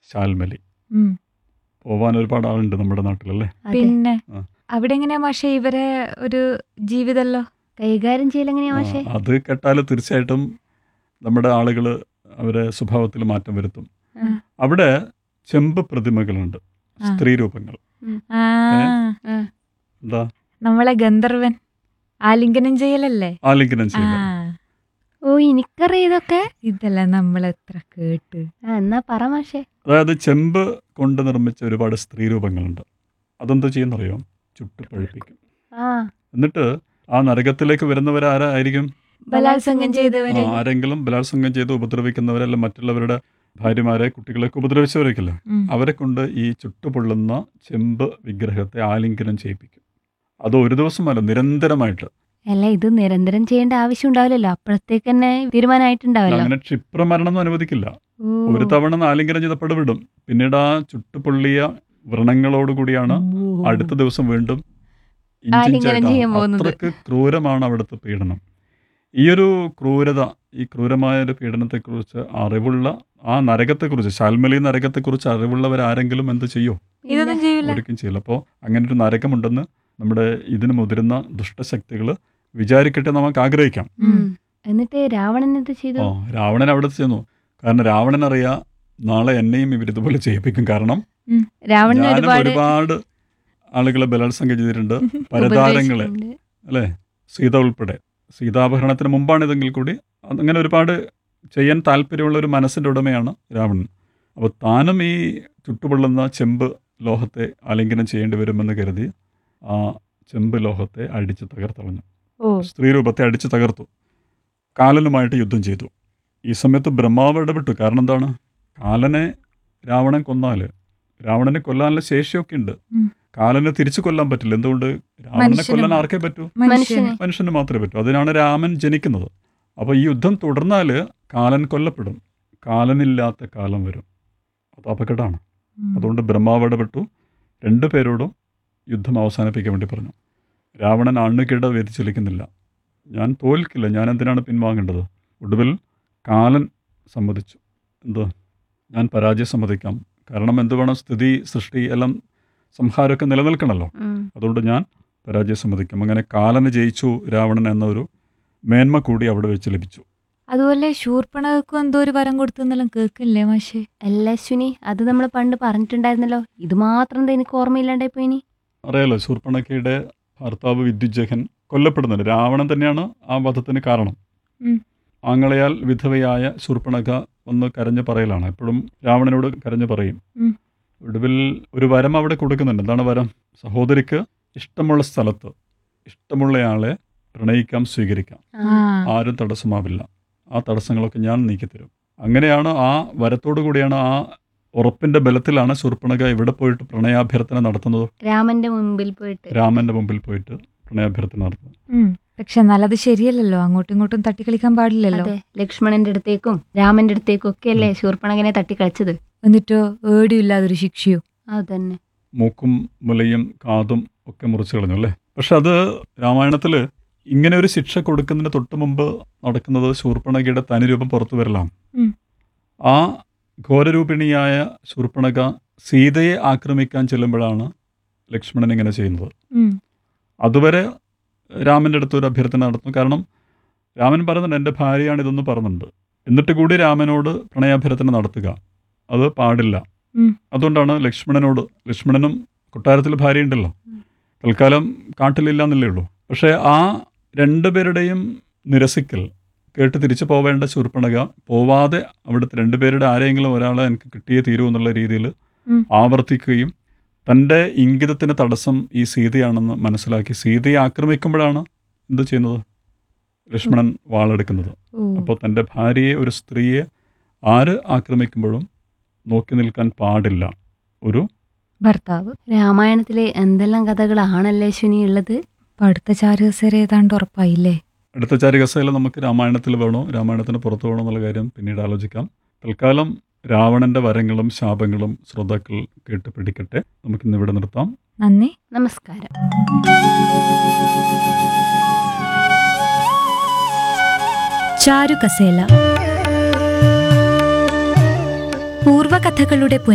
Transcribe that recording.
ശാൽമലി ഉം. പോവാൻ ഒരുപാട് ആളുണ്ട് നമ്മുടെ നാട്ടിലല്ലേ അതെ. പിന്നെ ആ. അവിടെ എങ്ങനെയാ മാഷെ ഇവരെ ഒരു ജീവിതല്ലോ കൈകാര്യം ചെയ്യലെങ്ങനെയാ ആ, മാഷേ അത് കേട്ടാൽ തീർച്ചയായിട്ടും നമ്മുടെ ആളുകൾ അവരെ സ്വഭാവത്തിൽ മാറ്റം വരുത്തും ആ. അവിടെ ചെമ്പ് പ്രതിമകളുണ്ട് ആ. സ്ത്രീ രൂപങ്ങൾ ആ എന്താ നമ്മളെ ഗന്ധർവൻ ആലിംഗനം ചെയ്യലല്ലേ ആലിംഗനം ആ ചെയ്യുക ഓ എനിക്കറിയാം ഇതൊക്കെ ഇതല്ല നമ്മൾ എത്ര കേട്ട് ആ എന്നാ പറ മാഷേ അതായത് ചെമ്പ് കൊണ്ട് നിർമ്മിച്ച ഒരുപാട് സ്ത്രീ രൂപങ്ങളുണ്ട് അതെന്താ ചെയ്യുന്നറിയോ ചുട്ട് പഴുപ്പിക്കും ആ എന്നിട്ട് ആ നരകത്തിലേക്ക് വരുന്നവരാരായിരിക്കും ബലാത്സംഗം ആ, ചെയ്തവര് ആരെങ്കിലും ബലാത്സംഗം ചെയ്ത് ഉപദ്രവിക്കുന്നവരല്ല മറ്റുള്ളവരുടെ ഭാര്യമാരെ കുട്ടികളെയൊക്കെ ഉപദ്രവിച്ചവരൊക്കെയല്ലേ ഉം. അവരെ കൊണ്ട് ഈ ചുട്ടുപൊള്ളുന്ന ചെമ്പ് വിഗ്രഹത്തെ ആലിംഗനം ചെയ്യിപ്പിക്കും അത് ഒരു ദിവസമല്ല നിരന്തരമായിട്ട് അല്ല ഇത് നിരന്തരം ചെയ്യേണ്ട ആവശ്യം ഉണ്ടാവില്ലല്ലോ അപ്പോഴത്തേക്ക് തന്നെ തീരുമാനമായിട്ടുണ്ടാവല്ലോ അങ്ങനെ ക്ഷിപ്രമരണം അനുവദിക്കില്ല ഓ. ഒരു തവണ ഒന്ന് ആലിംഗനം ചെയ്തപ്പോൾ വിടും പിന്നീട് ആ ചുട്ടുപൊള്ളിയ വ്രണങ്ങളോടുകൂടിയാണ് അടുത്ത ദിവസം വീണ്ടും ആലിംഗനം ചെയ്യാൻ ഇഞ്ചിഞ്ചായിട്ട് പോകുന്നത്. അത്രക്ക് ക്രൂരമാണ് അവിടുത്തെ പീഡനം ഈ ഒരു ക്രൂരത ഈ ക്രൂരമായ ഒരു പീഡനത്തെക്കുറിച്ച് അറിവുള്ള ആ നരകത്തെക്കുറിച്ച് ശാൽമലി നരകത്തെക്കുറിച്ച് അറിവുള്ളവരാരെങ്കിലും എന്ത് ചെയ്യോ ഇതൊന്നും ചെയ്യൂല ഒരിക്കലും ചെയ്യില്ല അപ്പോൾ അങ്ങനെ ഒരു നരകമുണ്ടെന്ന് നമ്മുടെ ഇതിന് മുതിരുന്ന ദുഷ്ടശക്തികൾ വിചാരിക്കട്ടെ നമുക്ക് ആഗ്രഹിക്കാം ഉം. എന്നിട്ട് രാവണൻ എന്ത് ചെയ്തു ഓ രാവണൻ അവിടെ ചെന്നു കാരണം രാവണൻ അറിയാ നാളെ എന്നെയും ഇവർ ഇതുപോലെ ചെയ്യിപ്പിക്കും കാരണം രാവണന് ഞാനും ഒരുപാട് ഒരുപാട് ആളുകളെ ബലാത്സംഗം ചെയ്തിട്ടുണ്ട് പരതാരങ്ങളെ ഉപദേശിച്ചിട്ടുണ്ട്. അല്ലേ സീത ഉൾപ്പെടെ സീതാപഹരണത്തിന് മുമ്പാണിതെങ്കിൽ കൂടി അങ്ങനെ ഒരുപാട് ചെയ്യാൻ താല്പര്യമുള്ള ഒരു മനസ്സിൻ്റെ ഉടമയാണ് രാവണൻ അപ്പോൾ താനും ഈ ചുട്ടുപൊള്ളുന്ന ചെമ്പ് ലോഹത്തെ ആലിംഗനം ചെയ്യേണ്ടി വരുമെന്ന് കരുതി ആ ചെമ്പ് ലോഹത്തെ അടിച്ച് തകർത്തളഞ്ഞു ഓ സ്ത്രീ രൂപത്തെ അടിച്ച് തകർത്തു കാലനുമായിട്ട് യുദ്ധം ചെയ്തു ഈ സമയത്ത് ബ്രഹ്മാവ് ഇടപെട്ടു കാരണം എന്താണ് കാലനെ രാവണൻ കൊന്നാൽ രാവണനെ കൊല്ലാനുള്ള ശേഷിയൊക്കെ ഉണ്ട് ഉം. കാലനെ തിരിച്ചു കൊല്ലാൻ പറ്റില്ല എന്തുകൊണ്ട് രാവണനെ മനുഷ്യന് കൊല്ലാൻ ആർക്കേ പറ്റൂ മനുഷ്യന് മനുഷ്യന് മാത്രമേ പറ്റൂ അതിനാണ് രാമൻ ജനിക്കുന്നത് അപ്പോൾ ഈ യുദ്ധം തുടർന്നാൽ കാലൻ കൊല്ലപ്പെടും കാലനില്ലാത്ത കാലം വരും അത് അപകടമാണ് ഉം. അതുകൊണ്ട് ബ്രഹ്മാവ് ഇടപെട്ടു രണ്ടു പേരോടും യുദ്ധം അവസാനിപ്പിക്കാൻ വേണ്ടി പറഞ്ഞു രാവണൻ അണ്ണുകിട വ്യതിചലിക്കുന്നില്ല ഞാൻ തോൽക്കില്ല ഞാൻ എന്തിനാണ് പിൻവാങ്ങേണ്ടത് ഒടുവിൽ കാലൻ സമ്മതിച്ചു എന്ത് ഞാൻ പരാജയം സമ്മതിക്കാം കാരണം എന്ത് വേണം സ്ഥിതി സൃഷ്ടി എല്ലാം സംഹാരമൊക്കെ നിലനിൽക്കണമല്ലോ ഉം. അതുകൊണ്ട് ഞാൻ പരാജയം സമ്മതിക്കും അങ്ങനെ കാലന് ജയിച്ചു രാവണൻ എന്നൊരു മേന്മ കൂടി അവിടെ വെച്ച് ലഭിച്ചു അതുപോലെ ശൂർപ്പണക്കും എന്തോ ഒരു വരം കൊടുത്തെന്നെല്ലാം കേൾക്കില്ലേ മാഷെ അല്ല അശ്വിനി അത് നമ്മൾ പണ്ട് പറഞ്ഞിട്ടുണ്ടായിരുന്നല്ലോ ഇത് മാത്രം എന്താ എനിക്ക് ഓർമ്മയില്ലാണ്ടായി പോയിനി അറിയാലോ ശൂർപ്പണഖയുടെ ഭർത്താവ് വിദ്യുജഹൻ കൊല്ലപ്പെടുന്നുണ്ട് രാവണൻ തന്നെയാണ് ആ വധത്തിന് കാരണം ഉം. ആങ്ങളയാൽ വിധവയായ ശൂർപ്പണഖ ഒന്ന് കരഞ്ഞു പറയലാണ് എപ്പോഴും രാവണനോട് കരഞ്ഞു പറയും ഉം. ഒടുവിൽ ഒരു വരം അവിടെ കൊടുക്കുന്നുണ്ട് എന്താണ് വരം സഹോദരിക്ക് ഇഷ്ടമുള്ള സ്ഥലത്ത് ഇഷ്ടമുള്ളയാളെ പ്രണയിക്കാം സ്വീകരിക്കാം ആ ആരും തടസ്സമാവില്ല ആ തടസ്സങ്ങളൊക്കെ ഞാൻ നീക്കിത്തരും അങ്ങനെയാണ് ആ വരത്തോടു കൂടിയാണ് ആ ഉറപ്പിന്റെ ബലത്തിലാണ് ശൂർപ്പണഖ ഇവിടെ പോയിട്ട് പ്രണയാഭ്യർത്ഥന നടത്തുന്നത് രാമന്റെ മുമ്പിൽ പോയിട്ട് രാമന്റെ മുമ്പിൽ പോയിട്ട് പ്രണയാഭ്യർത്ഥന നടത്തുന്നത് ഉം. പക്ഷെ എന്നാലത് ശരിയല്ലല്ലോ അങ്ങോട്ടും ഇങ്ങോട്ടും തട്ടിക്കളിക്കാൻ പാടില്ലല്ലോ അതെ ലക്ഷ്മണന്റെ അടുത്തേക്കും രാമന്റെ അടുത്തേക്കും ഒക്കെ അല്ലേ ശൂർപ്പണകനെ തട്ടിക്കളിച്ചത് എന്നിട്ടോ ഏടിയില്ലാതൊരു ശിക്ഷയോ അതന്നെ മൂക്കും മുലയും കാതും ഒക്കെ മുറിച്ചു കളഞ്ഞു അല്ലേ പക്ഷെ അത് രാമായണത്തിൽ ഇങ്ങനെ ഒരു ശിക്ഷ കൊടുക്കുന്നതിന് തൊട്ട് മുമ്പ് നടക്കുന്നത് ശൂർപ്പണഖയുടെ തനിരൂപം പുറത്തു വരലാം ഉം. ആ ഘോരരൂപിണിയായ ശൂർപ്പണഖ സീതയെ ആക്രമിക്കാൻ ചെല്ലുമ്പോഴാണ് ലക്ഷ്മണൻ ഇങ്ങനെ ചെയ്യുന്നത് ഉം. അതുവരെ രാമൻ്റെ അടുത്ത് ഒരു അഭ്യർത്ഥന നടത്തുന്നു കാരണം രാമൻ പറയുന്നുണ്ട് എൻ്റെ ഭാര്യയാണ് ഇതൊന്നും പറഞ്ഞിട്ടുണ്ട് എന്നിട്ട് കൂടി രാമനോട് പ്രണയാഭ്യർത്ഥന നടത്തുക അത് പാടില്ല ഉം. അതുകൊണ്ടാണ് ലക്ഷ്മണനോട് ലക്ഷ്മണനും കൊട്ടാരത്തിൽ ഭാര്യയുണ്ടല്ലോ തൽക്കാലം കാട്ടിലില്ല എന്നല്ലേ ഉള്ളൂ പക്ഷേ ആ രണ്ടുപേരുടെയും നിരസിക്കൽ കേട്ട് തിരിച്ചു പോവേണ്ട ശൂർപ്പണക പോവാതെ അവിടുത്തെ രണ്ടുപേരുടെ ആരെങ്കിലും ഒരാളെ എനിക്ക് കിട്ടിയേ തീരൂ എന്നുള്ള രീതിയിൽ ഉം. ആവർത്തിക്കുകയും തൻ്റെ ഇംഗിതത്തിന് തടസ്സം ഈ സീതയാണെന്ന് മനസ്സിലാക്കി സീതയെ ആക്രമിക്കുമ്പോഴാണ് എന്ത് ചെയ്യുന്നത് ലക്ഷ്മണൻ വാളെടുക്കുന്നത് ഓ. അപ്പോൾ തൻ്റെ ഭാര്യയെ ഒരു സ്ത്രീയെ ആര് ആക്രമിക്കുമ്പോഴും നോക്കി നിൽക്കാൻ പാടില്ല ഒരു ഭർത്താവ് രാമായണത്തിലെ എന്തെല്ലാം കഥകളാണല്ലേ അശ്വിനി ഉള്ളത് അപ്പൊ അടുത്ത ചാരുകസേര ഏതാണ്ട് ഉറപ്പായില്ലേ അടുത്ത ചാരികസയിൽ നമുക്ക് രാമായണത്തിൽ വേണോ രാമായണത്തിന് പുറത്തു വേണോ എന്നുള്ള കാര്യം പിന്നീട് ആലോചിക്കാം തൽക്കാലം രാവണന്റെ വരങ്ങളും ശാപങ്ങളും ശ്രോതാക്കൾ കേട്ട് പിടിക്കട്ടെ നമുക്കിന്ന് ഇവിടെ നിർത്താം നന്ദി നമസ്കാരം ചാരുകസേല പൂർവകഥകളുടെ